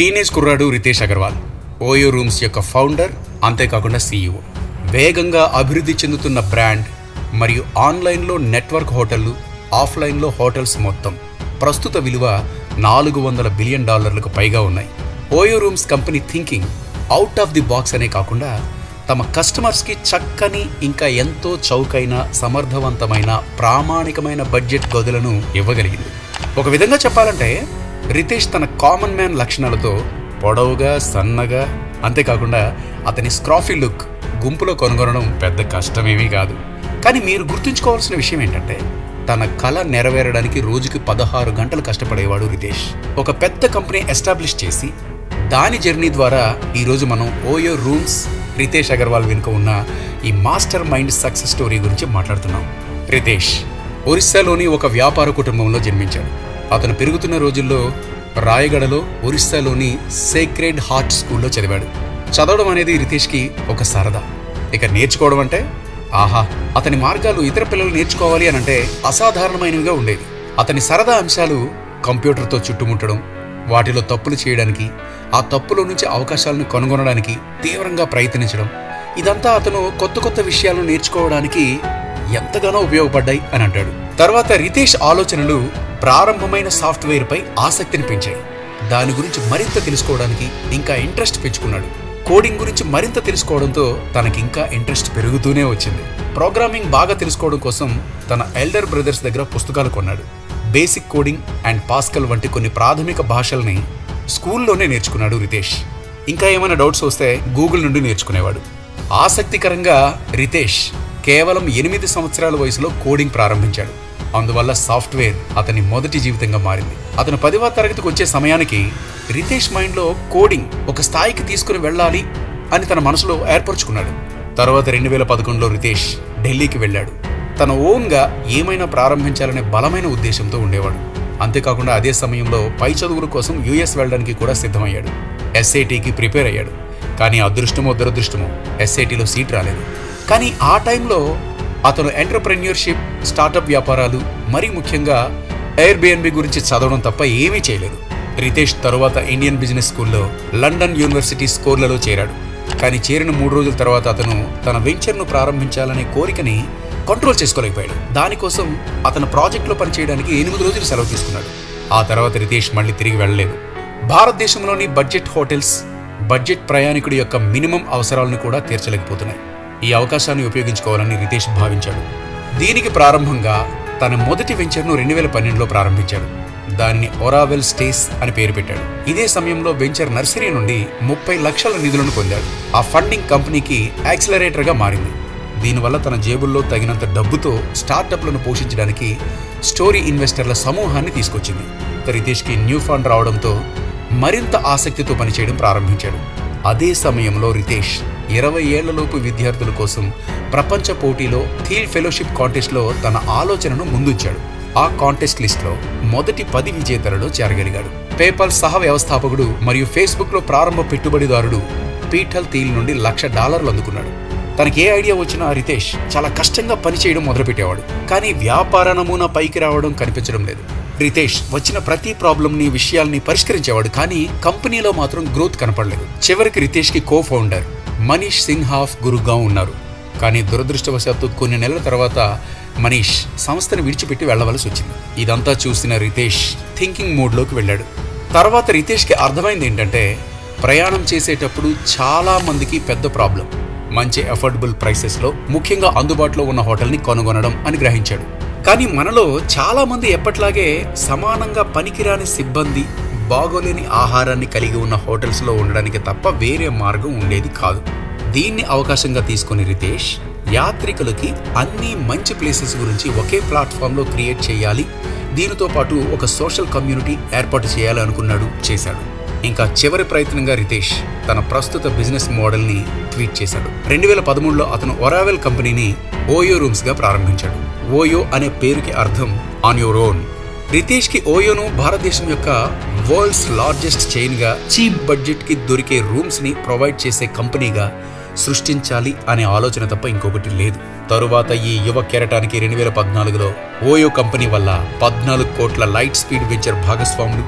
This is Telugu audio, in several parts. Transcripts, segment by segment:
టీనేజ్ కుర్రాడు రితేష్ అగర్వాల్ ఓయో రూమ్స్ యొక్క ఫౌండర్ అంతేకాకుండా సీఈఓ వేగంగా అభివృద్ధి చెందుతున్న బ్రాండ్ మరియు ఆన్లైన్లో నెట్వర్క్ హోటళ్లు ఆఫ్లైన్లో హోటల్స్ మొత్తం ప్రస్తుత విలువ నాలుగు వందల బిలియన్ డాలర్లకు పైగా ఉన్నాయి OYO Rooms company thinking out of the box అనే కాకుండా తమ కస్టమర్స్కి చక్కని ఇంకా ఎంతో చౌకైన సమర్థవంతమైన ప్రామాణికమైన బడ్జెట్ గదులను ఇవ్వగలిగింది ఒక విధంగా చెప్పాలంటే రితేష్ తన కామన్ మ్యాన్ లక్షణాలతో పొడవుగా సన్నగా అంతేకాకుండా అతని స్క్రాఫీ లుక్ గుంపులో కనుగొనడం పెద్ద కష్టమేమీ కాదు కానీ మీరు గుర్తుంచుకోవాల్సిన విషయం ఏంటంటే తన కళ నెరవేరడానికి రోజుకి పదహారు గంటలు కష్టపడేవాడు రితేష్ ఒక పెద్ద కంపెనీ ఎస్టాబ్లిష్ చేసి దాని జర్నీ ద్వారా ఈరోజు మనం ఓయో రూమ్స్ రితేష్ అగర్వాల్ వెనుక ఉన్న ఈ మాస్టర్ మైండ్ సక్సెస్ స్టోరీ గురించి మాట్లాడుతున్నాం రితేష్ ఒరిస్సాలోని ఒక వ్యాపార కుటుంబంలో జన్మించాడు అతను పెరుగుతున్న రోజుల్లో రాయగడలో ఒరిస్సాలోని సేక్రెడ్ హార్ట్ స్కూల్లో చదివాడు చదవడం అనేది రితేష్కి ఒక సరదా ఇక నేర్చుకోవడం అంటే ఆహా అతని మార్గాలు ఇతర పిల్లలు నేర్చుకోవాలి అని అంటే అసాధారణమైనవిగా ఉండేది అతని సరదా అంశాలు కంప్యూటర్తో చుట్టుముట్టడం వాటిలో తప్పులు చేయడానికి ఆ తప్పులో నుంచి అవకాశాలను కనుగొనడానికి తీవ్రంగా ప్రయత్నించడం ఇదంతా అతను కొత్త కొత్త విషయాలను నేర్చుకోవడానికి ఎంతగానో ఉపయోగపడ్డాయి అని అంటాడు తర్వాత రితేష్ ఆలోచనలు ప్రారంభమైన సాఫ్ట్వేర్ పై ఆసక్తిని పెంచాయి దాని గురించి మరింత తెలుసుకోవడానికి ఇంకా ఇంట్రెస్ట్ పెంచుకున్నాడు కోడింగ్ గురించి మరింత తెలుసుకోవడంతో తనకి ఇంకా ఇంట్రెస్ట్ పెరుగుతూనే వచ్చింది ప్రోగ్రామింగ్ బాగా తెలుసుకోవడం కోసం తన ఎల్డర్ బ్రదర్స్ దగ్గర పుస్తకాలు కొన్నాడు బేసిక్ కోడింగ్ అండ్ పాస్కల్ వంటి కొన్ని ప్రాథమిక భాషల్ని స్కూల్లోనే నేర్చుకున్నాడు రితేష్ ఇంకా ఏమైనా డౌట్స్ వస్తే గూగుల్ నుండి నేర్చుకునేవాడు ఆసక్తికరంగా రితేష్ కేవలం ఎనిమిది సంవత్సరాల వయసులో కోడింగ్ ప్రారంభించాడు అందువల్ల సాఫ్ట్వేర్ అతని మొదటి జీవితంగా మారింది అతను పదివ తరగతికి వచ్చే సమయానికి రితేష్ మైండ్లో కోడింగ్ ఒక స్థాయికి తీసుకుని వెళ్ళాలి అని తన మనసులో ఏర్పరచుకున్నాడు తర్వాత రెండు వేల పదకొండులో రితేష్ ఢిల్లీకి వెళ్ళాడు తన ఓన్గా ఏమైనా ప్రారంభించాలనే బలమైన ఉద్దేశంతో ఉండేవాడు అంతేకాకుండా అదే సమయంలో పై చదువుల కోసం యుఎస్ వెళ్ళడానికి కూడా సిద్ధమయ్యాడు ఎస్ఐటికి ప్రిపేర్ అయ్యాడు కానీ అదృష్టమో దురదృష్టమో ఎస్ఐటిలో సీట్ రాలేదు కానీ ఆ టైంలో అతను ఎంటర్ప్రెన్యూర్షిప్ స్టార్టప్ వ్యాపారాలు మరీ ముఖ్యంగా ఎయిర్బిఎన్బి గురించి చదవడం తప్ప ఏమీ చేయలేదు రితేష్ తరువాత ఇండియన్ బిజినెస్ స్కూల్లో లండన్ యూనివర్సిటీ స్కోర్లలో చేరాడు కానీ చేరిన మూడు రోజుల తర్వాత అతను తన వెంచర్ను ప్రారంభించాలనే కోరికని కంట్రోల్ చేసుకోలేకపోయాడు దానికోసం అతను ప్రాజెక్టులో పనిచేయడానికి ఎనిమిది రోజులు సెలవు తీసుకున్నాడు ఆ తర్వాత రితేష్ మళ్ళీ తిరిగి వెళ్ళలేదు భారతదేశంలోని బడ్జెట్ హోటల్స్ బడ్జెట్ ప్రయాణికుడి యొక్క మినిమం అవసరాలను కూడా తీర్చలేకపోతున్నాయి ఈ అవకాశాన్ని ఉపయోగించుకోవాలని రితేష్ భావించాడు దీనికి ప్రారంభంగా తన మొదటి వెంచర్ను రెండు వేల పన్నెండులో ప్రారంభించాడు దానిని ఒరావెల్ స్టేస్ అని పేరు పెట్టాడు ఇదే సమయంలో వెంచర్ నర్సరీ నుండి ముప్పై లక్షల నిధులను పొందాడు ఆ ఫండింగ్ కంపెనీకి యాక్సిలరేటర్గా మారింది దీనివల్ల తన జేబుల్లో తగినంత డబ్బుతో స్టార్టప్లను పోషించడానికి స్టోరీ ఇన్వెస్టర్ల సమూహాన్ని తీసుకొచ్చింది రితేష్కి న్యూ ఫండ్ రావడంతో మరింత ఆసక్తితో పనిచేయడం ప్రారంభించాడు అదే సమయంలో రితేష్ ఇరవై ఏళ్లలోపు విద్యార్థుల కోసం ప్రపంచ పోటీలో థీల్ ఫెలోషిప్ కాంటెస్ట్లో తన ఆలోచనను ముందుంచాడు ఆ కాంటెస్ట్ లిస్ట్లో మొదటి పది విజేతలలో చేరగలిగాడు పేపల్ సహ వ్యవస్థాపకుడు మరియు ఫేస్బుక్లో ప్రారంభ పెట్టుబడిదారుడు పీఠల్ థీల్ నుండి లక్ష డాలర్లు అందుకున్నాడు తనకి ఏ ఐడియా వచ్చినా రితేష్ చాలా కష్టంగా పనిచేయడం మొదలుపెట్టేవాడు కానీ వ్యాపార నమూనా పైకి రావడం కనిపించడం లేదు రితేష్ వచ్చిన ప్రతి ప్రాబ్లంని విషయాల్ని పరిష్కరించేవాడు కానీ కంపెనీలో మాత్రం గ్రోత్ కనపడలేదు చివరికి రితేష్కి కో ఫౌండర్ మనీష్ సింహాఫ్ గురుగా ఉన్నారు కానీ దురదృష్టవశాత్తు కొన్ని నెలల తర్వాత మనీష్ సంస్థను విడిచిపెట్టి వెళ్ళవలసి వచ్చింది ఇదంతా చూసిన రితేష్ థింకింగ్ మోడ్లోకి వెళ్ళాడు తర్వాత రితేష్కి అర్థమైంది ఏంటంటే ప్రయాణం చేసేటప్పుడు చాలా మందికి పెద్ద ప్రాబ్లం మంచి అఫోర్డబుల్ ప్రైసెస్లో ముఖ్యంగా అందుబాటులో ఉన్న హోటల్ని కనుగొనడం అని గ్రహించాడు కానీ మనలో చాలా మంది ఎప్పట్లాగే సమానంగా పనికిరాని సిబ్బంది బాగోలేని ఆహారాన్ని కలిగి ఉన్న హోటల్స్లో ఉండడానికి తప్ప వేరే మార్గం ఉండేది కాదు దీన్ని అవకాశంగా తీసుకుని రితేష్ యాత్రికులకి అన్ని మంచి ప్లేసెస్ గురించి ఒకే ప్లాట్ఫామ్లో క్రియేట్ చేయాలి దీనితో పాటు ఒక సోషల్ కమ్యూనిటీ ఏర్పాటు చేయాలి అనుకున్నాడు చేశాడు ఇంకా చివరి ప్రయత్నంగా రితేష్ తన ప్రస్తుత బిజినెస్ మోడల్ని ట్వీట్ చేశాడు రెండు వేల పదమూడులో అతను ఒరావెల్ కంపెనీని ఓయో రూమ్స్గా ప్రారంభించాడు ఓయో అనే పేరుకి అర్థం ఆన్ యువర్ ఓన్ రితేష్కి ఓయోను భారతదేశం యొక్క వరల్డ్స్ లార్జెస్ట్ చైన్గా చీప్ బడ్జెట్కి దొరికే రూమ్స్ని ప్రొవైడ్ చేసే కంపెనీగా సృష్టించాలి అనే ఆలోచన తప్ప ఇంకొకటి లేదు తరువాత ఈ యువ కెరటానికి రెండు వేల పద్నాలుగులో ఓయో కంపెనీ వల్ల పద్నాలుగు కోట్ల లైట్ స్పీడ్ వెంచర్ భాగస్వాములు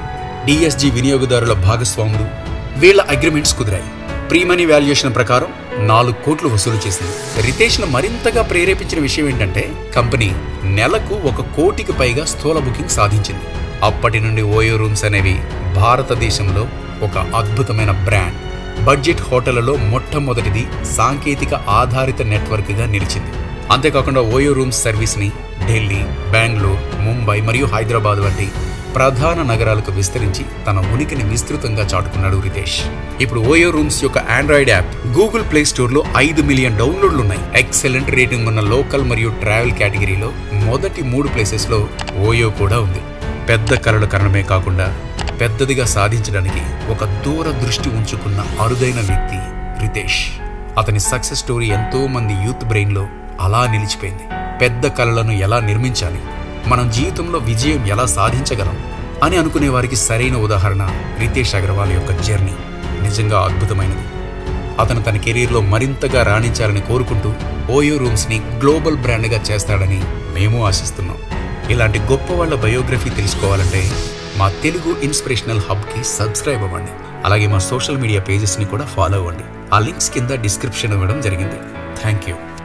డిఎస్జి వినియోగదారుల భాగస్వాములు వీళ్ళ అగ్రిమెంట్స్ కుదిరాయి ప్రీ మనీ వాల్యుయేషన్ ప్రకారం నాలుగు కోట్లు వసూలు చేసింది రితేష్ను మరింతగా ప్రేరేపించిన విషయం ఏంటంటే కంపెనీ నెలకు ఒక కోటికి పైగా స్థూల బుకింగ్ సాధించింది అప్పటి నుండి ఓయో రూమ్స్ అనేవి భారతదేశంలో ఒక అద్భుతమైన బ్రాండ్ బడ్జెట్ హోటళ్లలో మొట్టమొదటిది సాంకేతిక ఆధారిత నెట్వర్క్గా నిలిచింది అంతేకాకుండా ఓయో రూమ్స్ సర్వీస్ని ఢిల్లీ బెంగళూరు ముంబై మరియు హైదరాబాద్ వంటి ప్రధాన నగరాలకు విస్తరించి తన ఉనికిని విస్తృతంగా చాటుకున్నాడు రితేష్ ఇప్పుడు ఓయో రూమ్స్ యొక్క ఆండ్రాయిడ్ యాప్ గూగుల్ ప్లే స్టోర్లో ఐదు మిలియన్ డౌన్లోడ్లు ఉన్నాయి ఎక్సలెంట్ రేటింగ్ ఉన్న లోకల్ మరియు ట్రావెల్ కేటగిరీలో మొదటి మూడు ప్లేసెస్లో ఓయో కూడా ఉంది పెద్ద కలలు కనడమే కాకుండా పెద్దదిగా సాధించడానికి ఒక దూర దృష్టి ఉంచుకున్న అరుదైన వ్యక్తి రితేష్ అతని సక్సెస్ స్టోరీ ఎంతో మంది యూత్ బ్రెయిన్లో అలా నిలిచిపోయింది పెద్ద కళలను ఎలా నిర్మించాలి మనం జీవితంలో విజయం ఎలా సాధించగలం అని అనుకునే వారికి సరైన ఉదాహరణ రితేష్ అగర్వాల్ యొక్క జర్నీ నిజంగా అద్భుతమైనది అతను తన కెరీర్లో మరింతగా రాణించాలని కోరుకుంటూ ఓయో రూమ్స్ని గ్లోబల్ బ్రాండ్గా చేస్తాడని మేము ఆశిస్తున్నాం ఇలాంటి గొప్ప వాళ్ళ బయోగ్రఫీ తెలుసుకోవాలంటే మా తెలుగు ఇన్స్పిరేషనల్ హబ్కి సబ్స్క్రైబ్ అవ్వండి అలాగే మా సోషల్ మీడియా పేజెస్ని కూడా ఫాలో అవ్వండి ఆ లింక్స్ కింద డిస్క్రిప్షన్ ఇవ్వడం జరిగింది థ్యాంక్ యూ